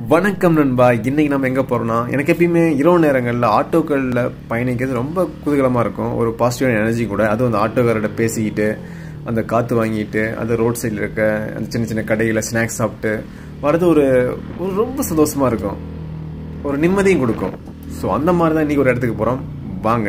வணக்கம் நண்பா இன்னைக்கு நம்ம எங்கே போகிறோம்னா எனக்கு எப்பயுமே இரவு நேரங்களில் ஆட்டோக்களில் பயணிக்கிறது ரொம்ப குதூகலமாக இருக்கும் ஒரு பாசிட்டிவான எனர்ஜி கூட அதுவும் அந்த ஆட்டோக்காரர்கிட்ட பேசிக்கிட்டு அந்த காற்று வாங்கிட்டு அந்த ரோட் சைடில் இருக்க அந்த சின்ன சின்ன கடையில் ஸ்நாக்ஸ் சாப்பிட்டு வரது ஒரு ஒரு ரொம்ப சந்தோஷமாக இருக்கும் ஒரு நிம்மதியும் கொடுக்கும் ஸோ அந்த மாதிரி தான் இன்றைக்கி ஒரு இடத்துக்கு போகிறோம் வாங்க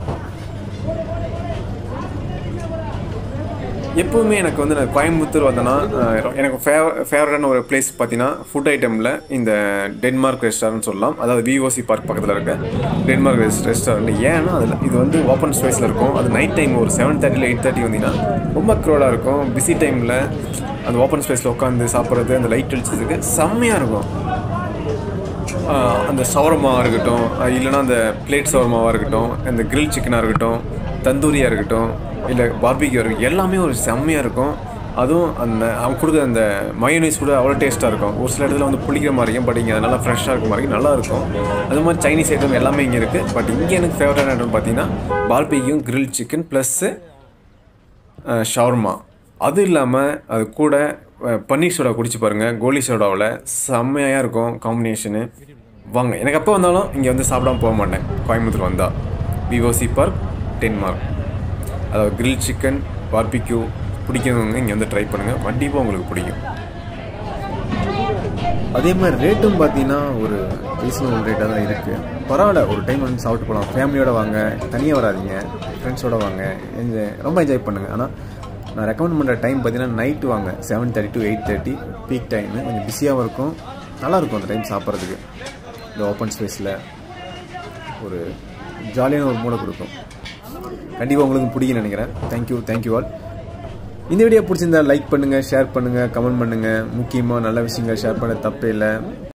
எப்பவுமே எனக்கு வந்து நான் கோயம்புத்தூர் வந்தேன்னா அஹ், எனக்கு ஃபேவரட்டான ஒரு பிளேஸ் பார்த்தீங்கன்னா ஃபுட் ஐட்டமில் இந்த டென்மார்க் ரெஸ்டாரண்ட் சொல்லலாம் அதாவது விஓசி பார்க் பக்கத்தில் இருக்க டென்மார்க் ரெஸ் ரெஸ்டாரண்ட் ஏன்னா அதில் இது வந்து ஓப்பன் ஸ்பேஸில் இருக்கும் அது நைட் டைம் ஒரு செவன் தேர்ட்டியில் எயிட் தேர்ட்டி வந்தீங்கன்னா ரொம்ப க்ரௌடாக இருக்கும் பிஸி டைமில் அந்த ஓப்பன் ஸ்பேஸில் உட்காந்து சாப்பிட்றது அந்த லைட் அடிச்சதுக்கு செம்மையாக இருக்கும் ஆஹ் அந்த சவரமாவாக இருக்கட்டும் அஹ் இல்லைன்னா அந்த பிளேட் சவரமாவாக இருக்கட்டும் அந்த கிரில் சிக்கனாக இருக்கட்டும் தந்தூரியாக இருக்கட்டும் இல்லை பார்பிக்யூ இருக்கட்டும் எல்லாமே ஒரு செம்மையாக இருக்கும் அதுவும் அந்த அவங்க கொடுக்குற அந்த மயோனைஸ் கூட அவ்வளோ டேஸ்ட்டாக இருக்கும் ஒரு சில இடத்துல வந்து புளிக்கிற மாதிரி இருக்கும் பட் இங்கே அது நல்லா ஃப்ரெஷ்ஷாக இருக்க மாதிரி நல்லா இருக்கும் அது மாதிரி சைனீஸ் ஐட்டம் எல்லாமே இங்கே இருக்குது பட் இங்கே எனக்கு ஃபேவரட்டான ஐட்டம் பார்த்தீங்கன்னா barbecue grill chicken plus shawarma அது இல்லாமல் அது கூட அஹ், பன்னீர் சோடா குடிச்சு பாருங்கள் கோலி சோடாவில் செம்மையாக இருக்கும் காம்பினேஷனு வாங்க எனக்கு எப்போ வந்தாலும் இங்கே வந்து சாப்பிடாம போக மாட்டேன் கோயம்புத்தூர் வந்தால் விவோசி பார்க் டென்மார்க் அதாவது கிரில் சிக்கன் பார்பிக்யூ பிடிக்கிறவங்க இங்கே வந்து ட்ரை பண்ணுங்கள் கண்டிப்பாக உங்களுக்கு பிடிக்கும் அதே மாதிரி ரேட்டும் பார்த்தீங்கன்னா ஒரு ரீசனபிள் ரேட்டாக தான் இருக்குது பரவாயில்ல ஒரு டைம் வந்து சாப்பிட்டு போகலாம் ஃபேமிலியோட வாங்க தனியாக வராதீங்க ஃப்ரெண்ட்ஸோட வாங்க என்ஜாய் ரொம்ப என்ஜாய் பண்ணுங்கள் ஆனால் நான் ரெக்கமெண்ட் பண்ணுற டைம் பார்த்தீங்கன்னா நைட்டு வாங்க seven thirty to eight thirty peak time கொஞ்சம் பிஸியாகவும் இருக்கும் நல்லாயிருக்கும் அந்த டைம் சாப்பிட்றதுக்கு இந்த ஓப்பன் ஸ்பேஸில் ஒரு ஜாலியான ஒரு மூடை கொடுக்கும் கண்டிப்பாக உங்களுக்கு பிடிக்கும்னு நினைக்கிறேன் தேங்க்யூ தேங்க்யூ ஆல் இந்த வீடியோ பிடிச்சிருந்தா லைக் பண்ணுங்கள் ஷேர் பண்ணுங்கள் கமெண்ட் பண்ணுங்கள் முக்கியமாக நல்ல விஷயங்கள் ஷேர் பண்ண தப்பே இல்லை